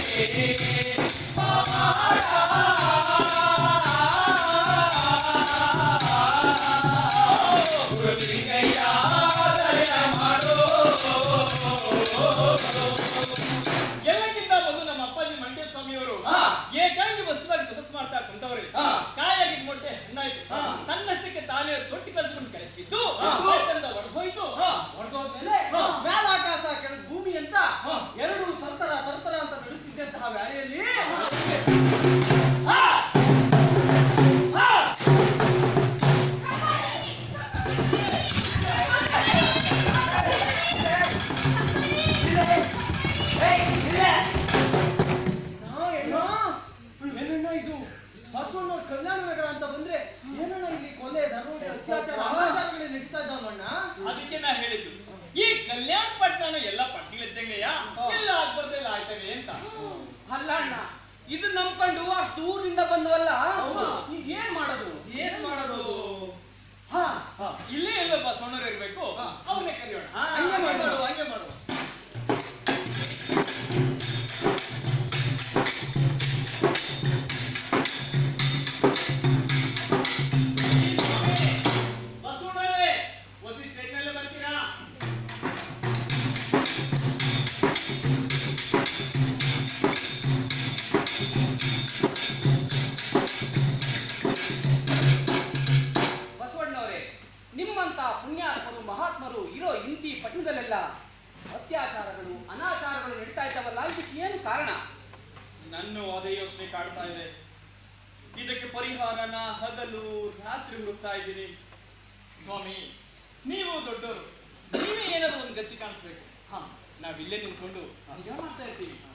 ಎಲ್ಲಕ್ಕಿಂತ ಮೊದಲು ನಮ್ಮ ಅಪ್ಪಾಜಿ ಮಂಡ್ಯ ಸ್ವಾಮಿಯವರು ಹಾ. ಏಕಾಂಗಿ ವಸ್ತುವಾಗಿ ತಪಸ್ ಮಾಡ್ತಾ ಕುಂತವ್ರೆ ಹಾ. ಕಾಯಾಗಿದ್ ಮೊಟ್ಟೆ ಹಣ್ಣಾಯ್ತು ಹಾ. ತನ್ನಷ್ಟಕ್ಕೆ ತಾನೇ ತೊಟ್ಟಿ ಕಲ್ಸ್ಕೊಂಡು ಕೆಳಕ್ಕಿದ್ದು ಹಾ. ಹೊಡೆದೋಯ್ತು ಹಾ. ಹೊಡೆದೋದ್ಮೇಲೆ ಹಾ. ಮೇಲಾಕಾಶ ಕೆಳಗೆ ಭೂಮಿ ಅಂತ ಹಾ. ಎರಡು ತರ್ತರ ತರ್ತರ ಅಂತ ನಡುತ್ತಿದ್ದಂತಹ ವೇಳೆಯಲ್ಲಿ ಏನಣ್ಣ ಇದು ಬಸವಣ್ಣವ್ರ ಕಲ್ಯಾಣ ನಗರ ಅಂತ ಬಂದ್ರೆ ಏನಣ್ಣ ಇಲ್ಲಿ ಕೊಲೆ ದರೋಡೆ ಅತ್ಯಾಚಾರ ಅನಾಚಾರಗಳು ನಡೀತಾ ಇದ್ದಾವಣ್ಣ ಅದಕ್ಕೆ ನಾ ಹೇಳಿದ್ದು ಈ ಕಲ್ಯಾಣ ಪಟ್ಟಣ ಎಲ್ಲ ಪಟ್ಟಿಗಳಿದ್ದಂಗೆಯ ಎಲ್ಲ ಆಗ್ಬಾರ್ದು ಎಲ್ಲ ಆಯ್ತವೆ ಅಂತ ಅಲ್ಲ ಅಣ್ಣ ಇದು ನಂಬ್ಕೊಂಡು ಅಷ್ಟು ದೂರಿಂದ ಬಂದವಲ್ಲ ಹೌದು. ಈಗ ಏನ್ ಮಾಡೋದು ಏನ್ ಮಾಡೋದು ಹಾ ಹಾ, ಇಲ್ಲೇ ಎಲ್ಲ ಬಸವಣ್ಣರು ಇರ್ಬೇಕು ಅವ್ರನ್ನೇ ಕರೆಯೋಣ ಹಂಗೆ ಮಾಡುವ ಮಾಡುವ. ಹಂಗೆ ಮಾಡುವ ಬಸವಣ್ಣರೇ ಒಂದು ಸ್ಟೇಜ್ನಲ್ಲೇ ಬರ್ತೀರಾ ಬಸವಣ್ಣವರೇ ನಿಮ್ಮಂತ ಪುಣ್ಯಾತ್ಮರು ಮಹಾತ್ಮರು ಇರೋ ಇಂತಿ ಪಟ್ಟಣದಲ್ಲೆಲ್ಲ ಅತ್ಯಾಚಾರಗಳು ಅನಾಚಾರಗಳು ನಡೀತಾ ಇದ್ದಾವಲ್ಲ ಇದಕ್ಕೆ ಏನು ಕಾರಣ ನನ್ನ ಅದೇ ಯೋಚನೆ ಕಾಡ್ತಾ ಇದೆ ಇದಕ್ಕೆ ಪರಿಹಾರನ ಹಗಲು ರಾತ್ರಿ ಹುಡುಕ್ತಾ ಇದ್ದೀನಿ ಸ್ವಾಮಿ ನೀವು ದೊಡ್ಡವರು ನೀವೇ ಏನಾದ್ರು ಒಂದು ಗತಿ ಕಾಣಿಸ್ಬೇಕು ಹಾ ನಾವಿಲ್ಲೇ ನಿಂತ್ಕೊಂಡು ನಿಜ ಮಾಡ್ತಾ ಇರ್ತೀವಿ